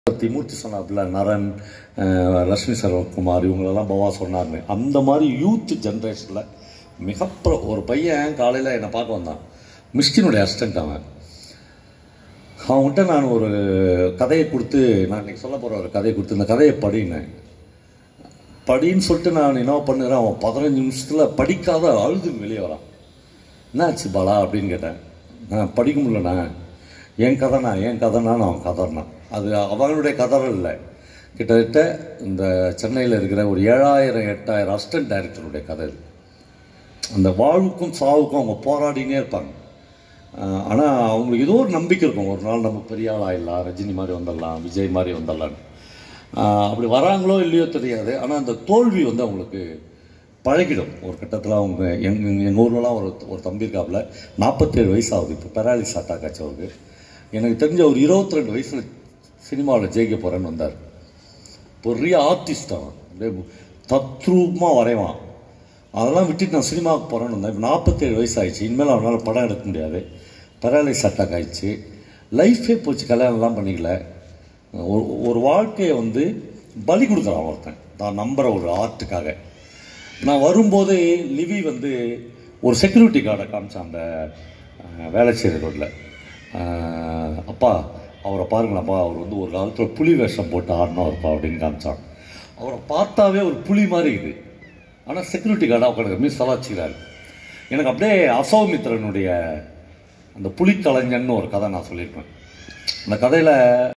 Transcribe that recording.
திமூர்த்தி சொன்னாப்புல நரன் அஹ், லட்சுமி சரவகுமார் இவங்களெல்லாம் பவா சொன்னாருன்னு அந்த மாதிரி யூத் ஜென்ரேஷனில் மிக pro- ஒரு பையன் காலையில் என்னை பார்க்க வந்தான் மிஸ்கினுடைய அசிஸ்டன்ட் அவன் அவன்கிட்ட நான் ஒரு கதையை கொடுத்து நான் இன்னைக்கு சொல்ல போகிற ஒரு கதையை கொடுத்து இந்த கதையை படினேன் படின்னு சொல்லிட்டு நான் என்ன பண்ணுறேன் அவன் பதினஞ்சு நிமிஷத்தில் படிக்காத அழுது வெளியே வரான் என்னாச்சு பாலா அப்படின்னு கேட்டேன் நான் படிக்க முடியலண்ணா என் கதைண்ணா என் கதைண்ணா நான் கதறினான் அது அவங்களுடைய கதறல் இல்லை கிட்டத்தட்ட இந்த சென்னையில் இருக்கிற ஒரு ஏழாயிரம் எட்டாயிரம் அசிஸ்டன்ட் டைரக்டருடைய கதை இது அந்த வாழ்வுக்கும் சாவுக்கும் அவங்க போராடினே இருப்பாங்க ஆனால் அவங்களுக்கு ஏதோ ஒரு நம்பிக்கை இருக்கும் ஒரு நாள் நம்ம பெரிய ஆள் ஆயிடலாம் ரஜினி மாதிரி வந்துடலாம் விஜய் மாதிரி வந்துடலான்னு ஆஹ் அப்படி வராங்களோ இல்லையோ தெரியாது ஆனால் அந்த தோல்வி வந்து அவங்களுக்கு பழகிடும் ஒரு கட்டத்தில் அவங்க எங் எங்கள் ஊர்லலாம் ஒரு ஒரு தம்பி இருக்காப்புல நாற்பத்தேழு வயசு ஆகுது இப்போ பெராலிஸ் அட்டாக் ஆச்சு அவருக்கு எனக்கு தெரிஞ்ச ஒரு இருபத்தி ரெண்டு வயசில் சினிமாவில் ஜெயிக்க போகிறேன்னு வந்தார் பெரிய ஆர்டிஸ்ட் அவன் அப்படியே தத்ரூபமாக வரைவான் அதெல்லாம் விட்டுட்டு நான் சினிமாவுக்கு போகிறேன்னு வந்தேன் இப்போ நாற்பத்தேழு வயசு ஆயிடுச்சு இனிமேல் அவனால் படம் எடுக்க முடியாது பெராலிஸ் அட்டாக் ஆயிடுச்சு லைஃபே போச்சு கல்யாணம்லாம் பண்ணிக்கல ஒரு ஒரு வாழ்க்கையை வந்து பலி கொடுக்குறான் ஒருத்தன் நான் நம்புகிற ஒரு ஆர்ட்டுக்காக நான் வரும்போதே லிவி வந்து ஒரு செக்யூரிட்டி கார்டை காமிச்சான் அந்த அஹ், வேளச்சேரி ரோட்டில் அப்பா அவரை பாருங்களேன்ப்பா அவர் வந்து ஒரு காலத்தில் புலி வேஷம் போட்டு ஆடினவர்ப்பா அப்படின்னு காமிச்சான் அவரை பார்த்தாவே ஒரு புலி மாதிரி இது ஆனால் செக்யூரிட்டி கார்டாக உட்காந்து மீன் சலாச்சிக்கிறாரு எனக்கு அப்படியே அசோமித்திரனுடைய அந்த புலிக்கலைஞன்னு ஒரு கதை நான் சொல்லியிருப்பேன் அந்த கதையில்